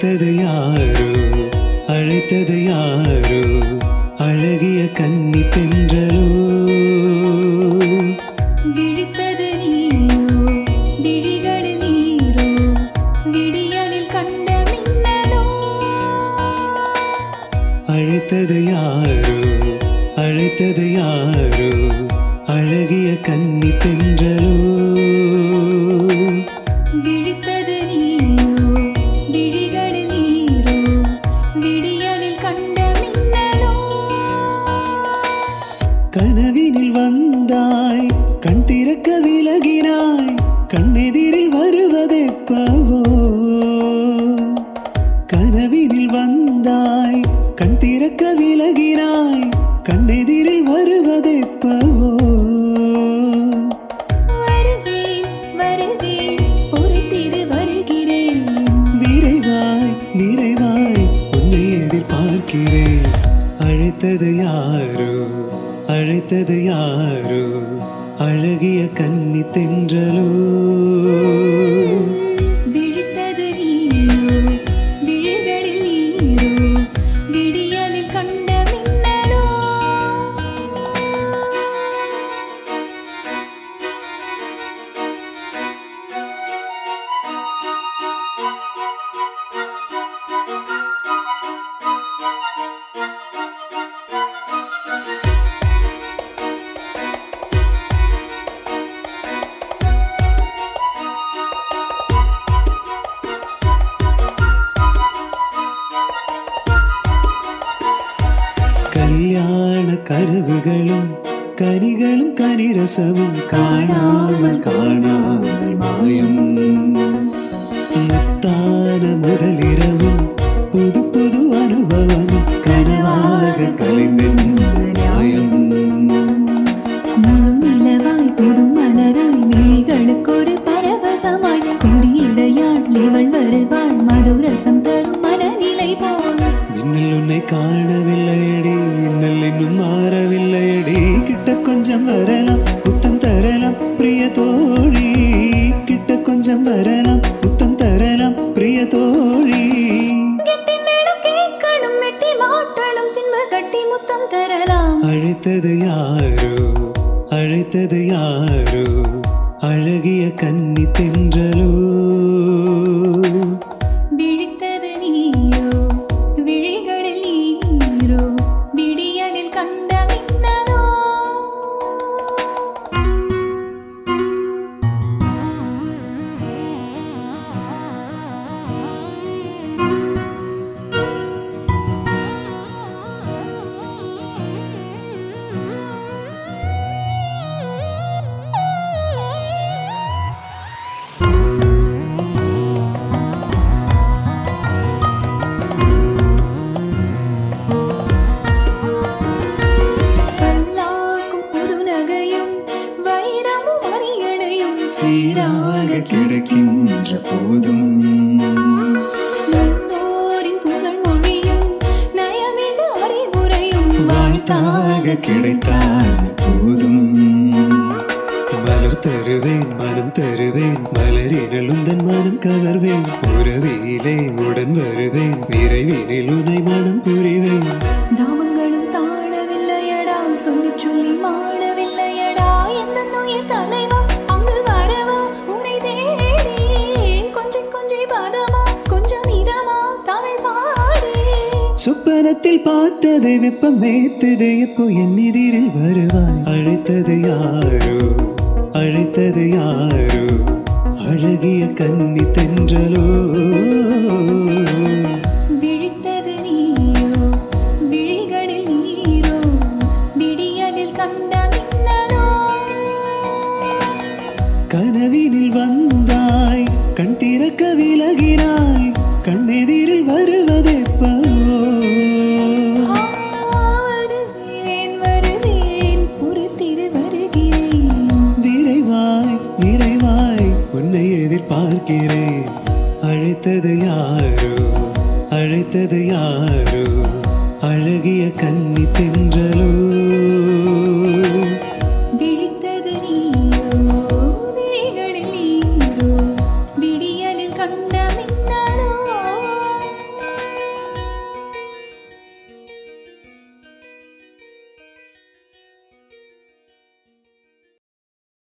அழைத்தது யாரோ அழைத்தது யாரோ அழகிய கன்னி தென்றலோ விழித்தது நீரோ விழிகளில் நீரோ விடியலில் கண்ட மின்னலோ அழைத்தது யாரோ அழைத்தது யாரோ அழகிய கன்னி தென்றலோ விழித்தது நீரோ விழிகளில் நீரோ விடியலில் கண்ட மின்னலோ கனவினில் வந்தாய் கண் திறக்க விலகினாய் கண்ணெதிரில் வருவதெப்பவோ கனவினில் வந்தாய் கண் திறக்க விலகினாய் கண்ணெதிரில் வருவதெப்பவோ வருவேன் வருவேன் பொறுத்திரு வருகிறேன் விரைவாய் நிறைவாய் உன்னை எதிர்பார்க்கிறேன் அழைத்தது யாரோ அழைத்தது யாரோ அழகிய கன்னி தென்றலோ விழித்தது நீரோ விழிகளில் நீரோ விடியலில் கண்ட மின்னலோ கல்யாண கனவுகளும் கனிகளும் கனிரசமும் காணாமல் காணாமல் மாயம் முத்தான முதலிரவும் புது புது அனுபவம் கனவாக கலைந்தென்ற நியாயம் முழு நிலவாய் புது மலராய் விழிகளுக்கு ஒரு பரவசமாய் கொடியிடையாள் இவள் வருவாள் மதுரசம் தரும் மனநிலை போல் மின்னல் உன்னை காணவில்லையடி இன்னல் இன்னும் மாறவில்லையடி கிட்ட கொஞ்சம் வரலாம் புத்தம் தரலாம் பிரிய தோழி கிட்ட கொஞ்சம் வரலாம் புத்தம் தரலாம் பிரிய தோழி கெட்டி மேளம் கேட்கணும் மெட்டி மாட்டணும் பின்பு கட்டி முத்தம் தரலாம் அழைத்தது யாரோ அழைத்தது யாரோ அழகிய கன்னி தென்றலோ விழித்தது நீரோ விழிகளில் நீரோ விடியலில் கண்ட மின்னலோ பல்லாக்கும் புது நகையும் வைரமும் அரியணையும் சீராக கிடைக்கின்ற போதும் நல்லோரின் புகழ் மொழியும் நயமிகு அறிவுரையும் வாழ்த்தாக கிடைத்தால் போதும் மலர் தருவேன் மனம் தருவேன் மலரினில் உந்தன் மனம் கவர்வேன் உறவிலே உடன் வருவேன் விரைவினில் உன்னை மனம் புரிவேன் தாமங்களும் தாழவில்லையடா சொல்லி சொல்லி மாளவில்லையடா எந்த நோயில் தலைவா அங்கு வரவா உன்னை தேடி கொஞ்சம் கொஞ்சம் பதமா கொஞ்சம் இதமா தமிழ் பாடி சொப்பனத்தில் பார்த்தது வெப்பம் மேத்தது எப்போ என் எதிரில் வருவாய் அழைத்தது யாரோ அழைத்தது யாரோ அழகிய கன்னி தென்றலோ விழித்தது நீரோ விழிகளில் நீரோ விடியலில் கண்ட மின்னலோ கனவினில் வந்தாய் கண் திறக்க விலகினாய் கண்ணெதிரில் வருவதெப்ப